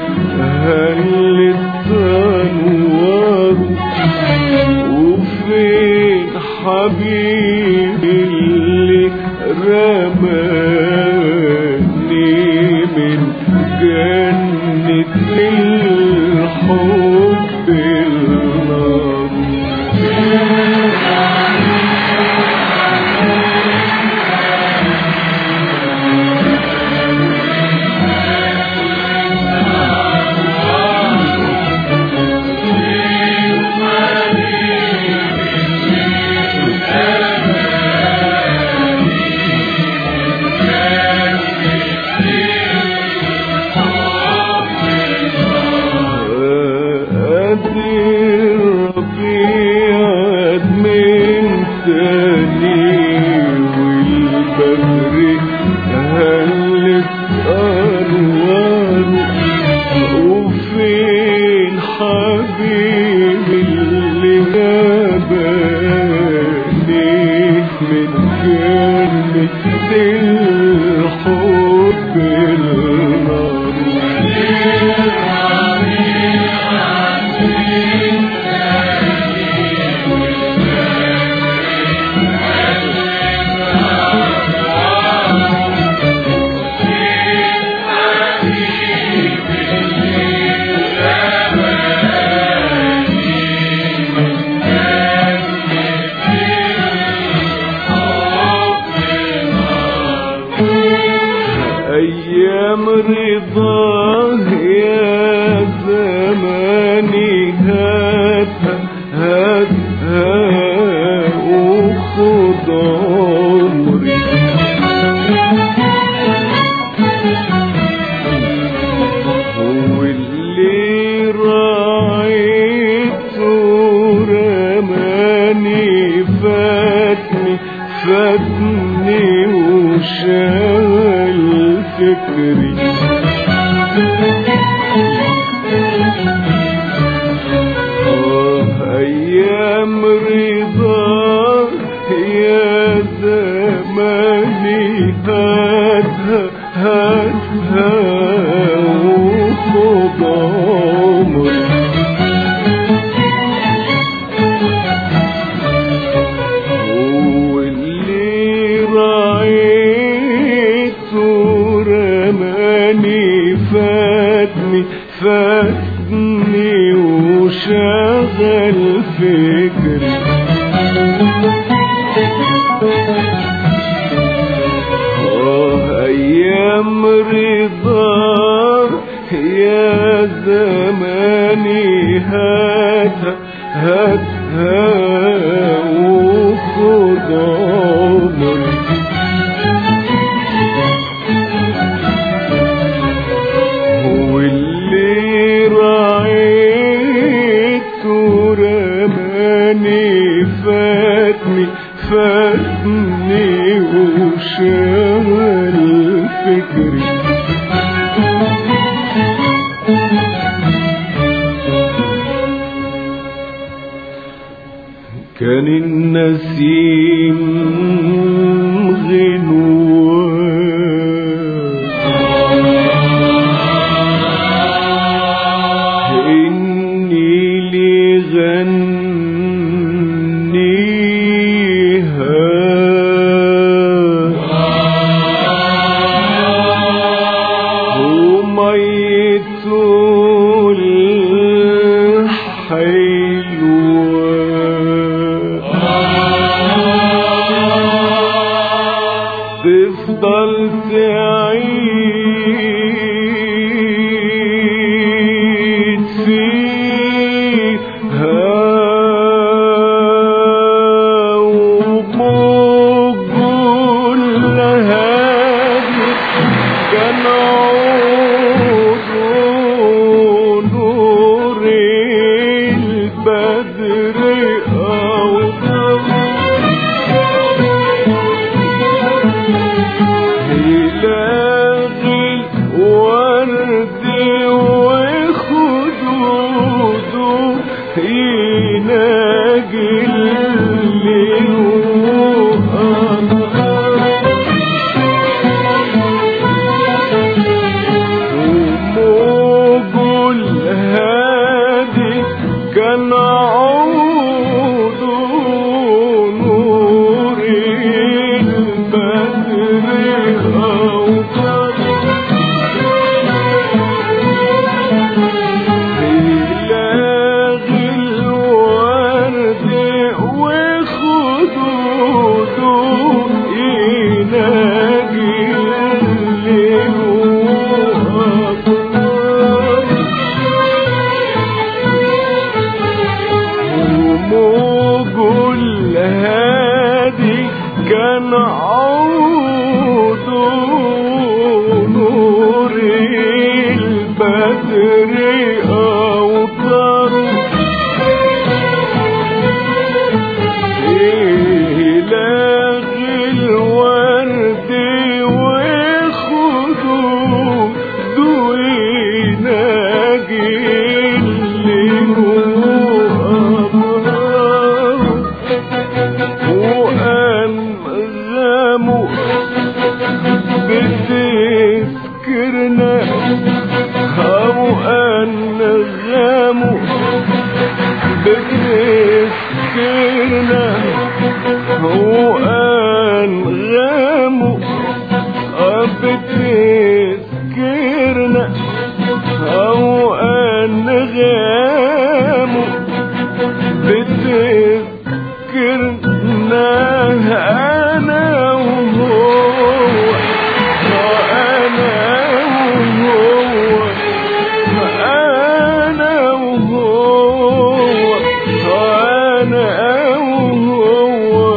هلت انوار وفين حبيبي اللي رماني من جنة الحب النار قادر ربيع من تاني والبدر هلت أنوار وفين حبيبي اللي جابني من جنة الحب النار أيام رضاه يا زماني هات هات هات وخد عمري واللي راعيته رماني فاتني فاتني وشغل فكري آه أيام رضا يا زماني هاتها هاتها وخد عمري واللي راعيته رماني فاتني فاتني وشغل فكري آه أيام رضا يا زماني هات هات وخد عمري واللي راعيته رماني فاتني فاتني وشغل فكري كان النسيم غنوان إني لغنيها وميت الحلوة تفضل تعيد فيها وبقول لها كان عود نور البدر يلاقي الورد وخدوده يناجي الليل وموج كان عود نور البدر أوطر إلاغ الورد وخدوده يناجي الليل وأطلال وموج الهادي كان عود نور البدر أوطر إله الورد وخدوده يناجي الليل وأبرار وأنغامه بتذكرنا أو أنغامه بتذكرنا هو أنغامه بتذكرنا أو أنغامه بتذكرنا أنا وهو أنا وهو أنا وهو أنا وهو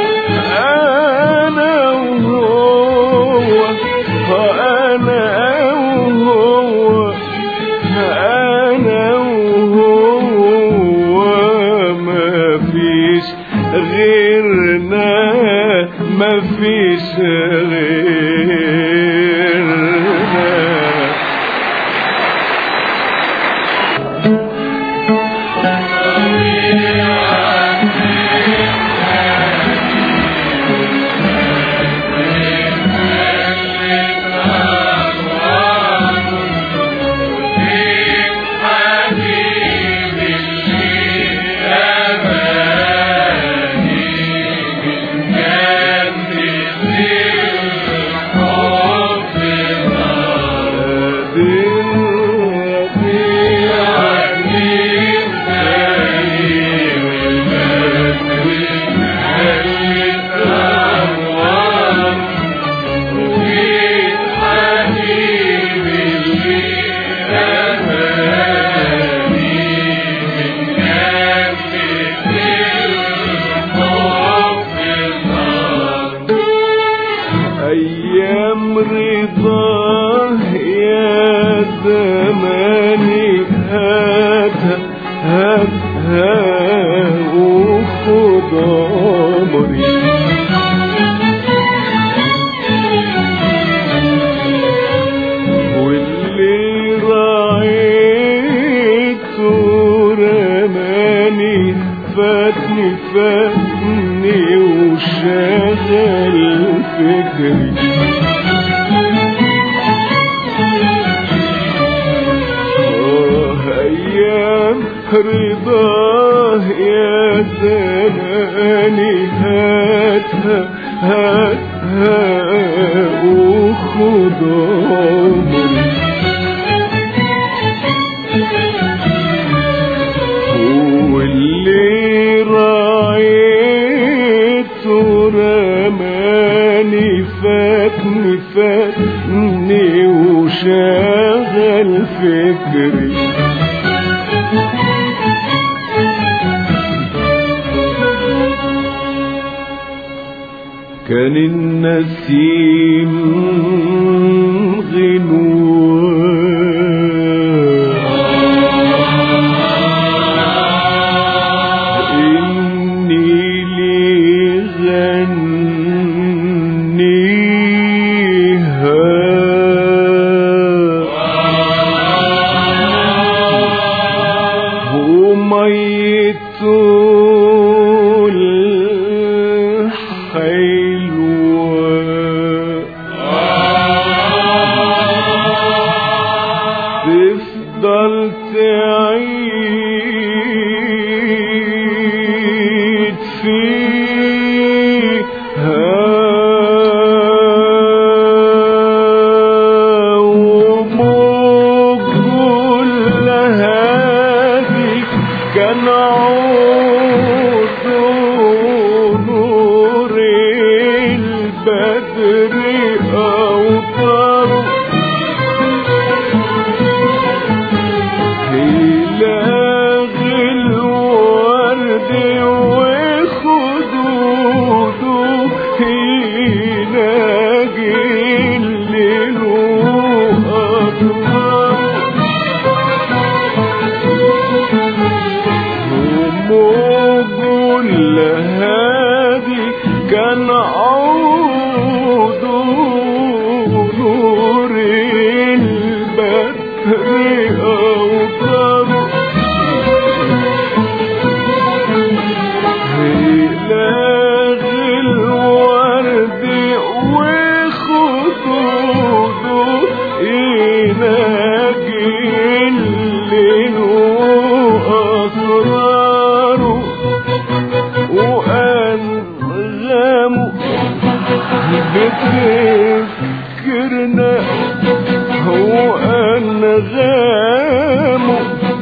أنا وهو أنا وهو أنا وهو ما فيش غيرنا ما فيش غيرنا أيام رضاه يا زماني هات هات هات وخد عمري واللي راعيته رماني فاتني فاتني وشغل فكري آه أيام رضاه يا زماني هاتها هاتها وخد عمري واللي راعيته رماني فاتني فاتني وشغل فكري كان النسيم غنوان إني لي غنيها وميت الحلوة تفضل تعيد فيها وموج كل هذه كان عود نور البدر أوطاره هلاغ الورد وخدوده يناجي الليل وموج الهادي كان عود نور البدر أوطاره هلاغ الورد وخدوده يناجي الليل وأسراره وأنغامه بتذكرنا هو أنغامه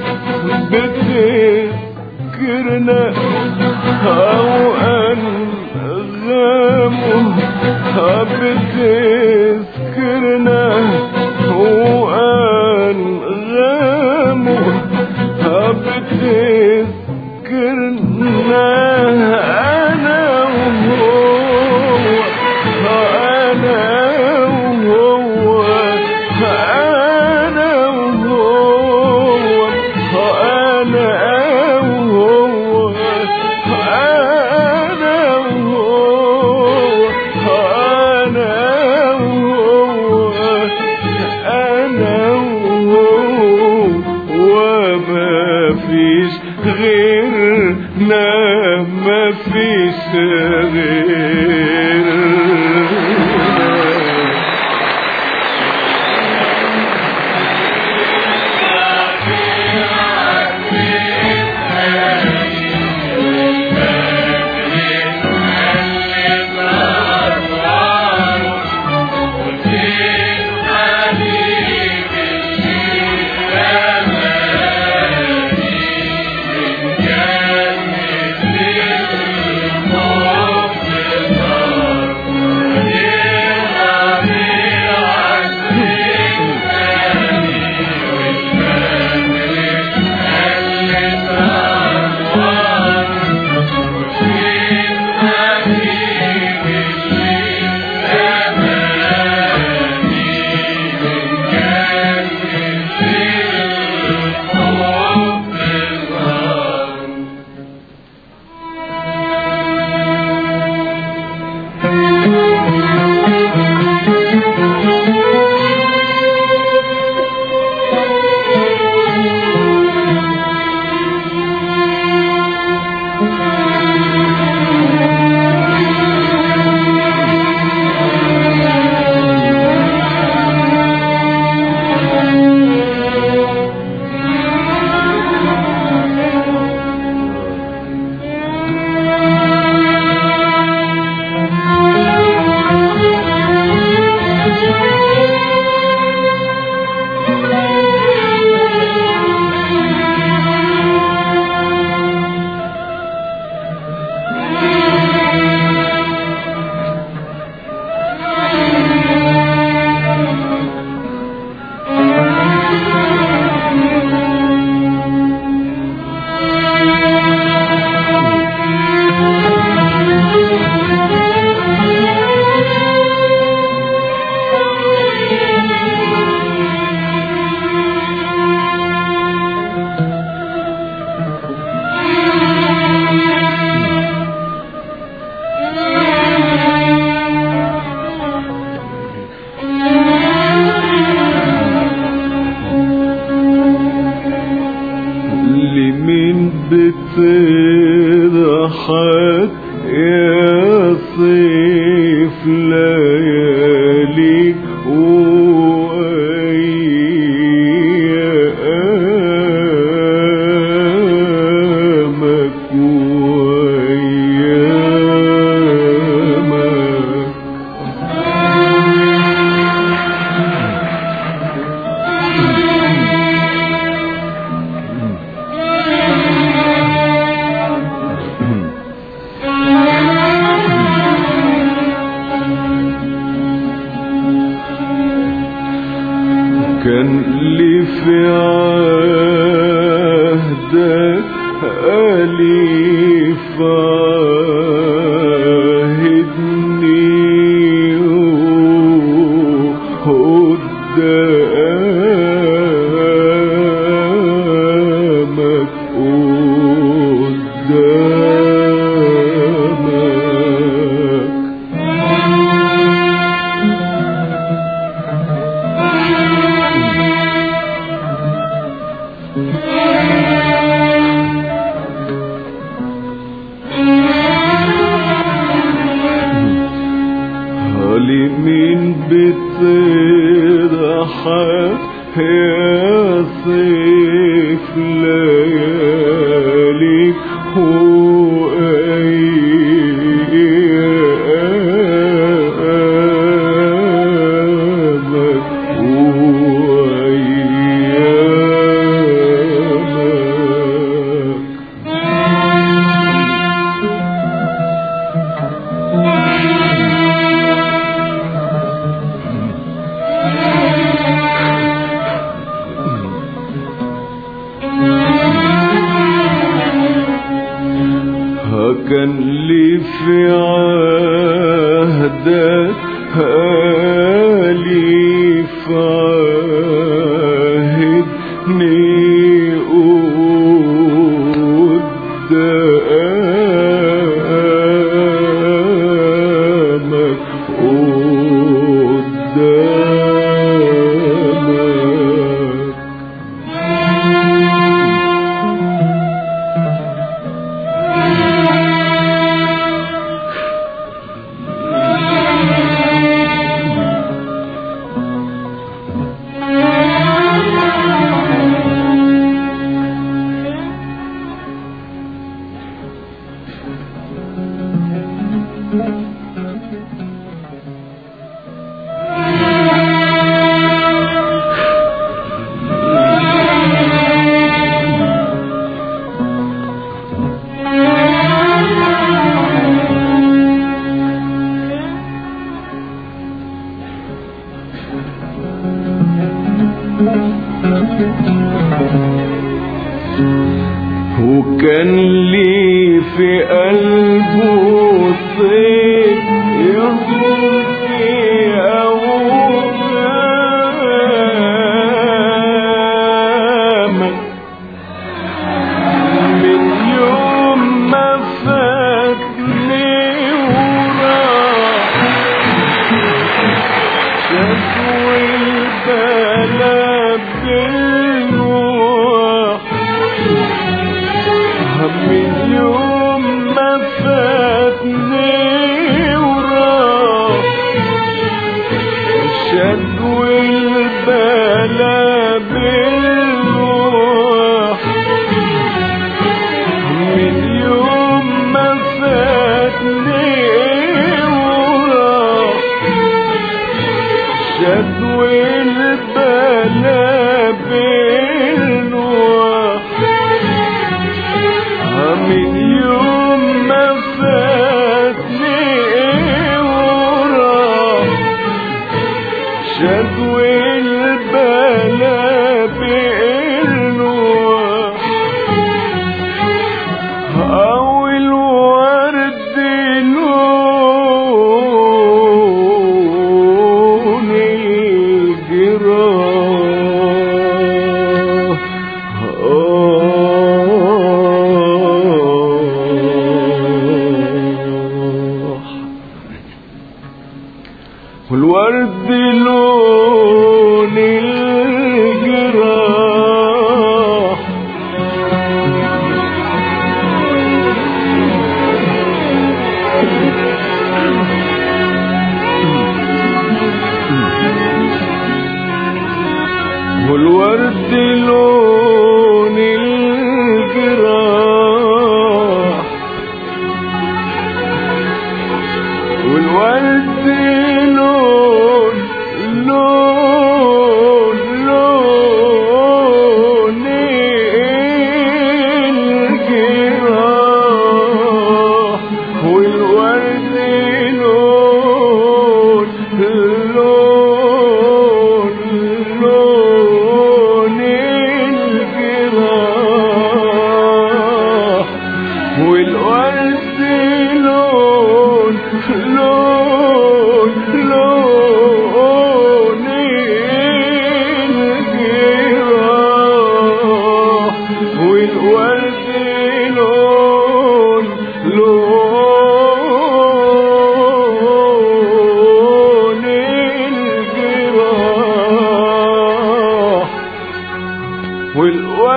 بتذكرنا أو أنغامه بتذكرنا هو أنغامه بتذكرنا أنا وهو أنا وهو أنا وهو أنا وهو أنا وهو أنا وهو أنا وهو وما فيش غيرنا ما فيش غيرنا بتضحك يا صيف ليالي لي فاهدني قدامك قدامك هالي مين بتضحك يا صيف لياليك وأيامك وأيامك كان لي في عهدك هالي فعهدني قدامك قدامك وكان لي في قلبه صيد يصور في أوهامك من يوم ما فاتني وراح شكوى البلا بالنوح من يوم ما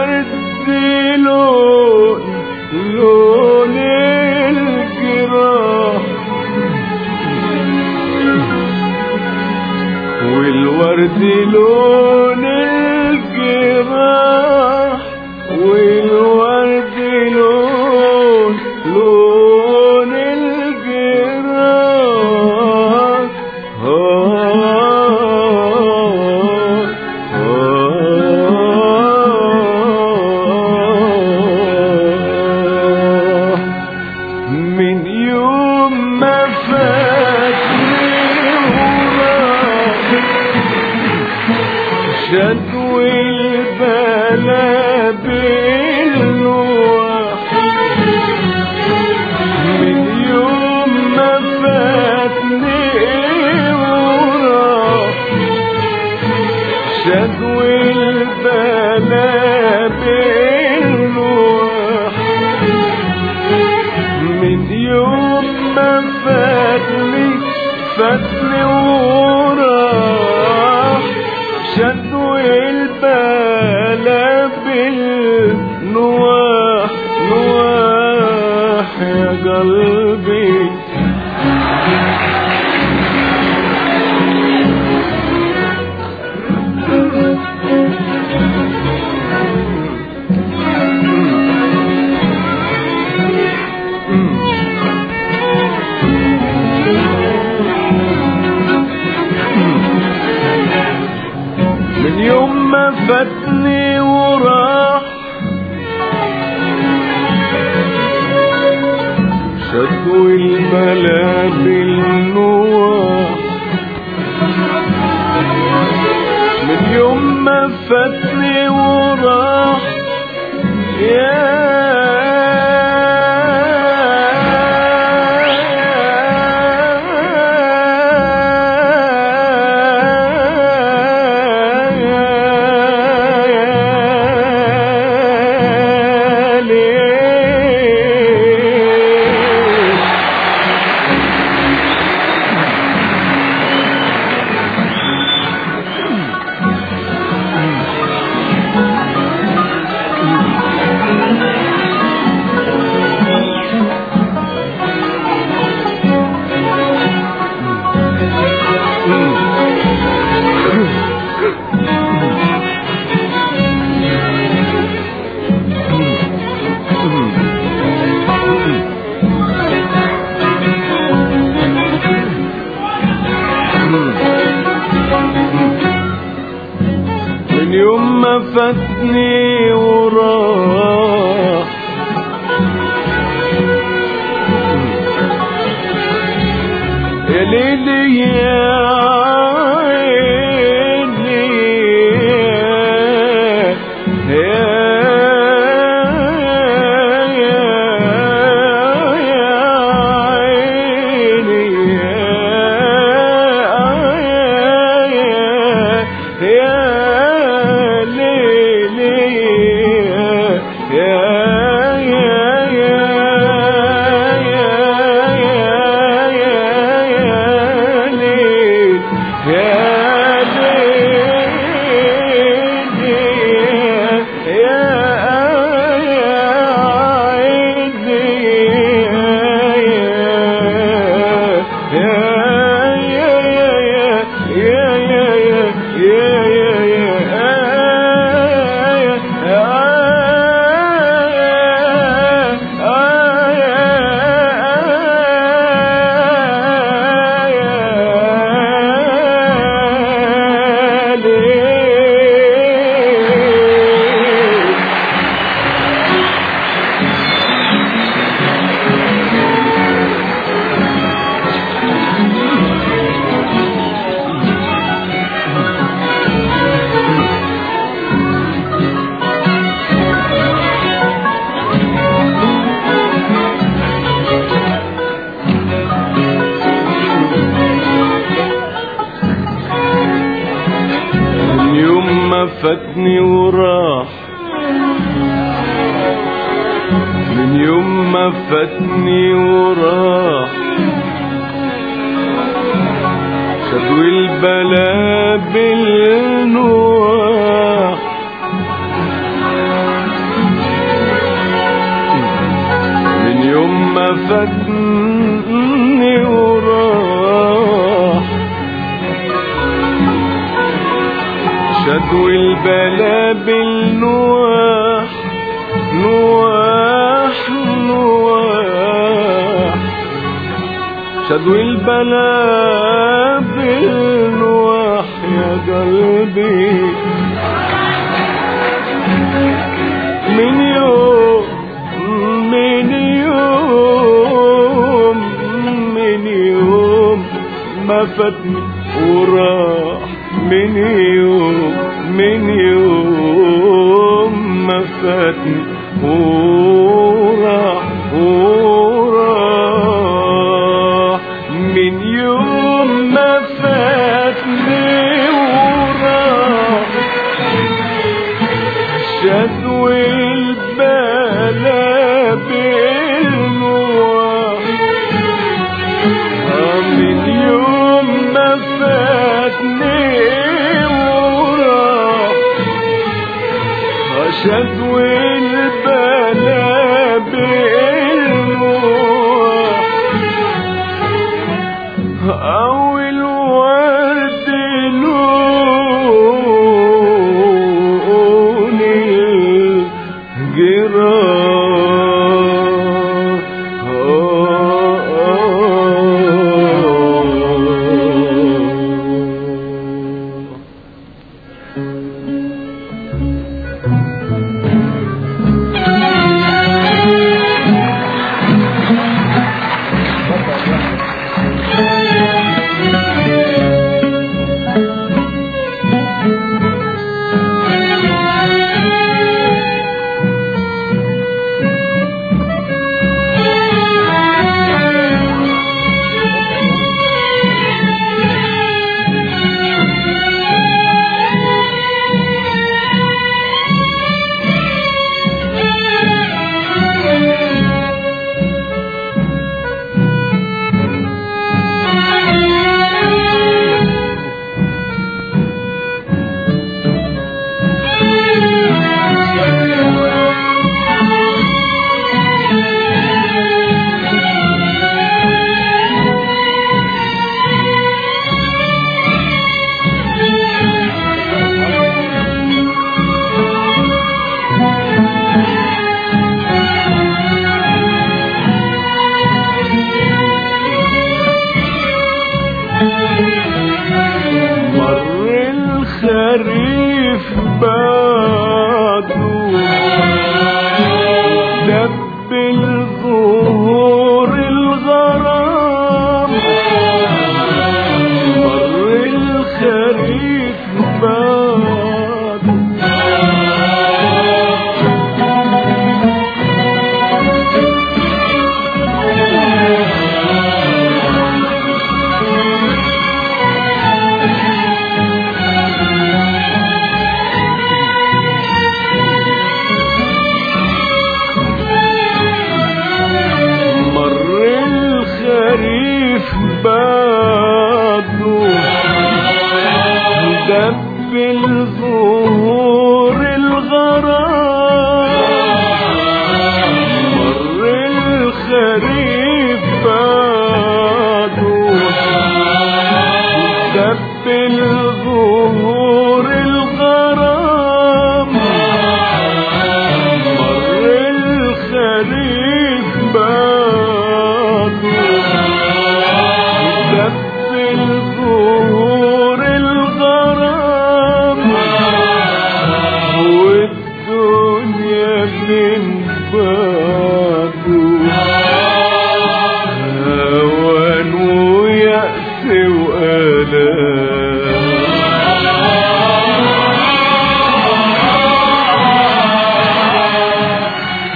والورد لون لون الجراح والورد لون الجراح والورد لون لون الجراح من يوم ما فاتني وراح شدو البلا بالنوح من يوم ما فاتني وراح شدو البلا بالنوح من يوم ما فاتني فاتني وراح شدوا البلا بالنواح نواح يا قلبي من يوم ما فاتني وراح شدوا الملا بالنواح من يوم ما فاتني وراح يا من يوم ما فاتني وراح يا ليلي يا عيني يا عيني يا ليلي يا من يوم ما فاتني وراح من يوم ما فاتني وراح شدوا البلا بالنواح فاتني وراح شدو البلا بالنواح نواح نواح شدو البلا بالنواح يا قلبي من يوم من يوم من يوم ما فاتني وراح من يوم من يوم ما فاتني وراح وراح من يوم ما فاتني وراح شدو البلا بالنواح من يوم ما فاتني وراح شدو البلا بالنواح أو الورد لون الجراح مر الخريف بعده دب الظهور الغرام مر الخريف بعده مر الخريف بعده دب الظهور الغرام مر الخريف بعده دب الظهور الغرام مر الخريف بعده دب الظهور الغرام والدنيا من بعده هوان ويأس وآلام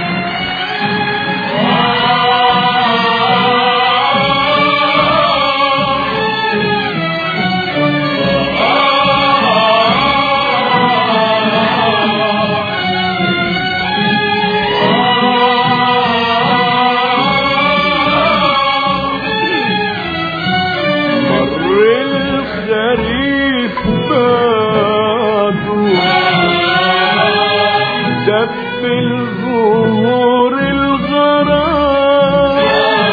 مر الخريف بعده دب الظهور الغرام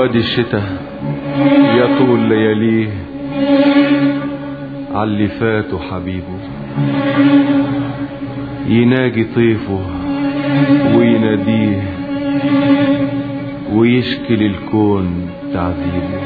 وادي الشتاء يطول لياليه عاللي فاته حبيبه يناجي طيفه ويناديه ويشكي للكون تعذيبه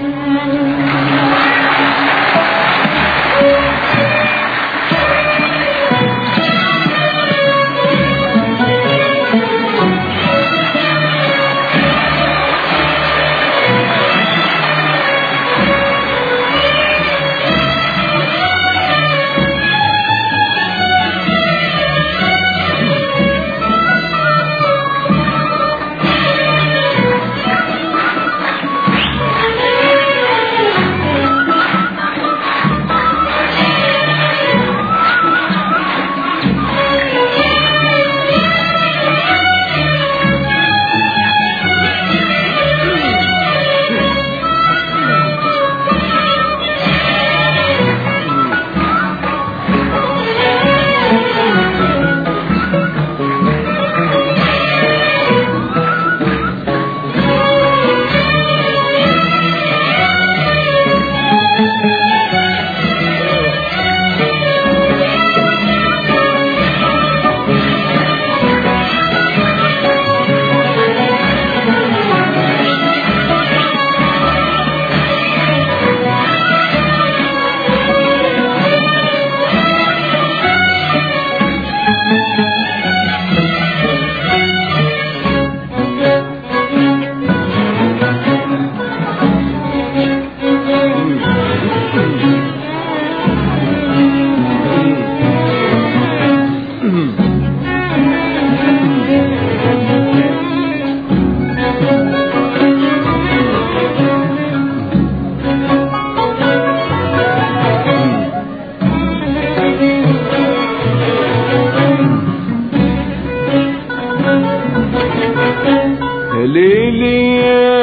ليلي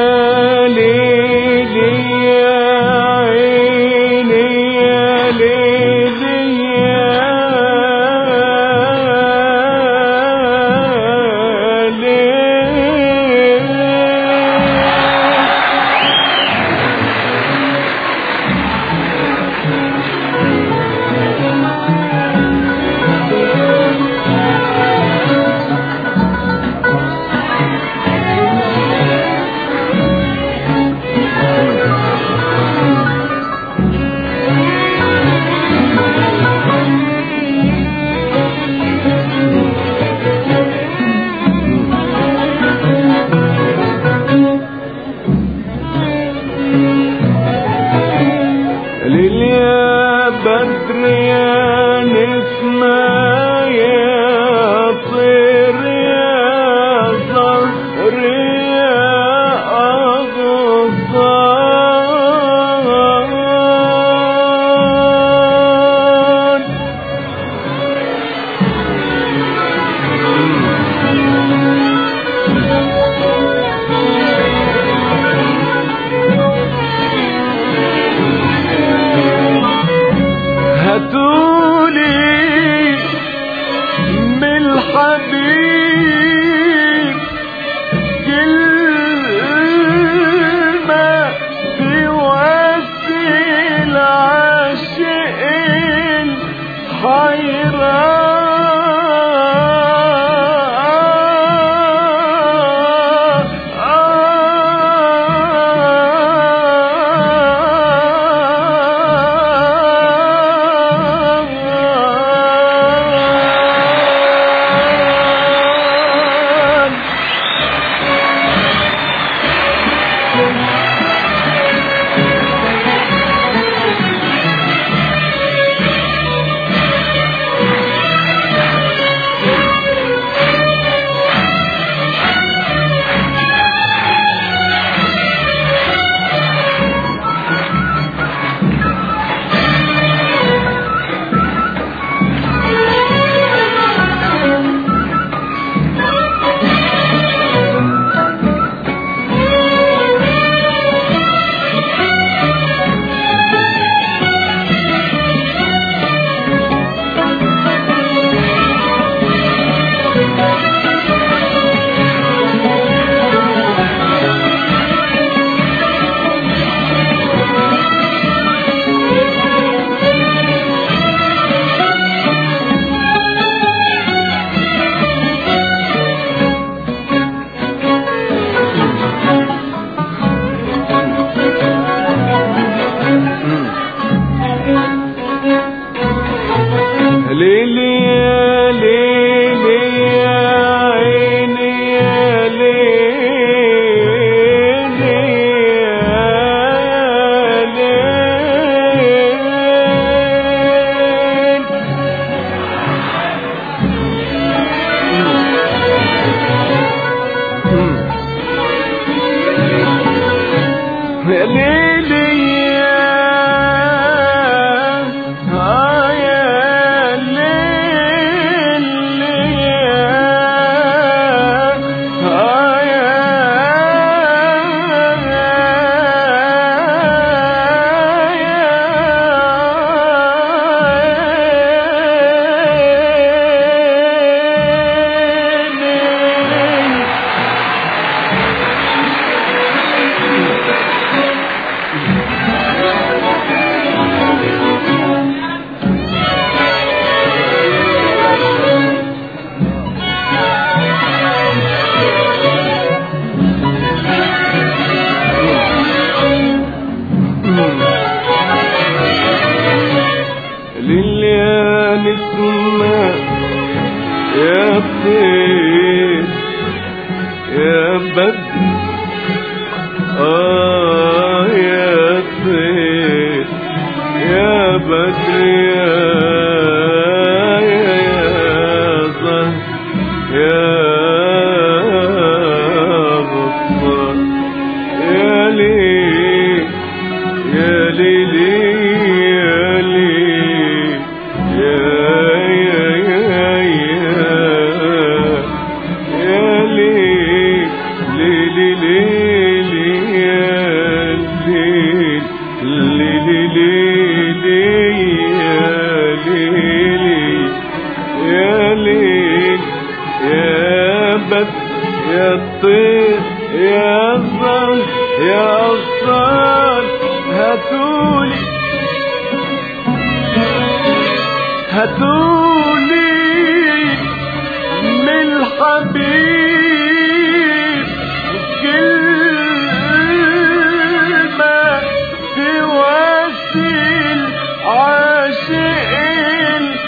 يا ليلي يا عيني يا ليلي يا ليلي ليل يا بدر يا نسمة يا طير يا زهر يا أغصان هاتولي من الحبيب كلمة تواسي العاشق الحيران الأغصان هاتولي هاتولي من الحبيب كلمة تواسل عاشق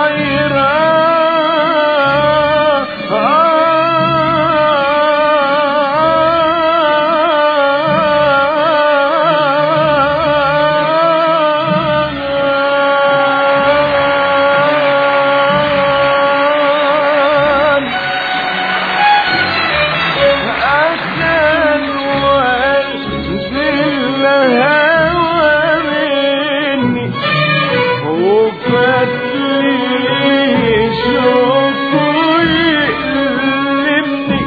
الحيران أسأل وأنزل هوى مني وفتلي شوفه يقلبني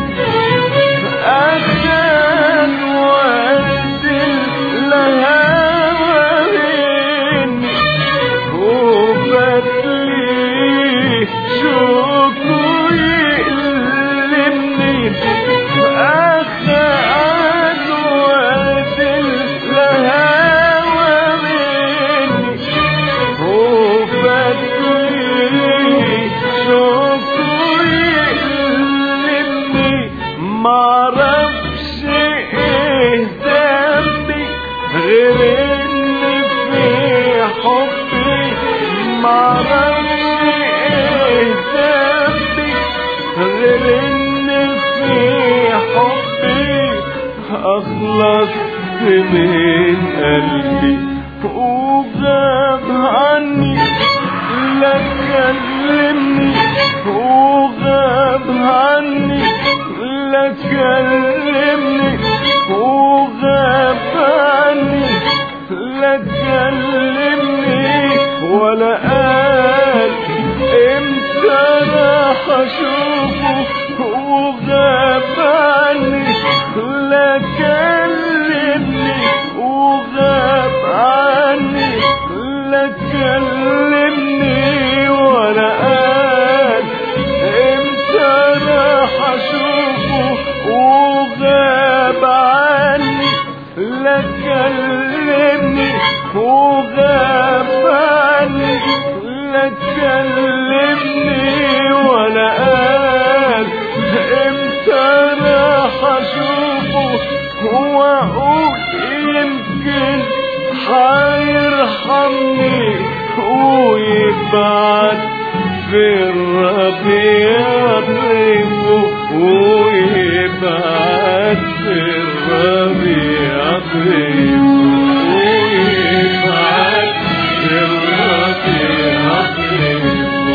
أسأل وأنزل هوى مني وفتلي شوفه يقلبني أسأل وأنزل هوى مني وفتلي شوفه يقلبني معرفش ايه ذنبي غير اني في حبي معرفش ايه ذنبي غير اني في حبي اخلصت من قلبي وغاب عني لا كلمني وغاب عني لا كلمني وغاب عني لا كلمني ولا قال امتى راح اشوفه وغاب عني لا كلمني وغاب عني لا كلمني ولا قال امتى راح اشوفه وغاب عني لا كلمني وغاب عني لا كلمني ولا قال امتى راح اشوفه هو اقول يمكن حيرحمني ويبعت في الربيع ضيفه ويبعت في الربيع ضيفه ويبعت في الربيع ضيفه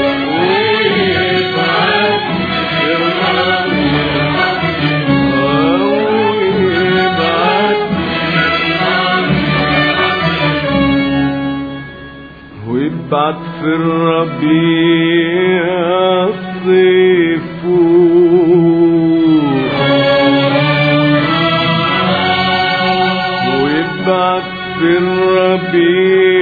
ويبعت في الربيع ضيفه ويبعت ويبعت في الربيع ضيفه ويبعت في الربيع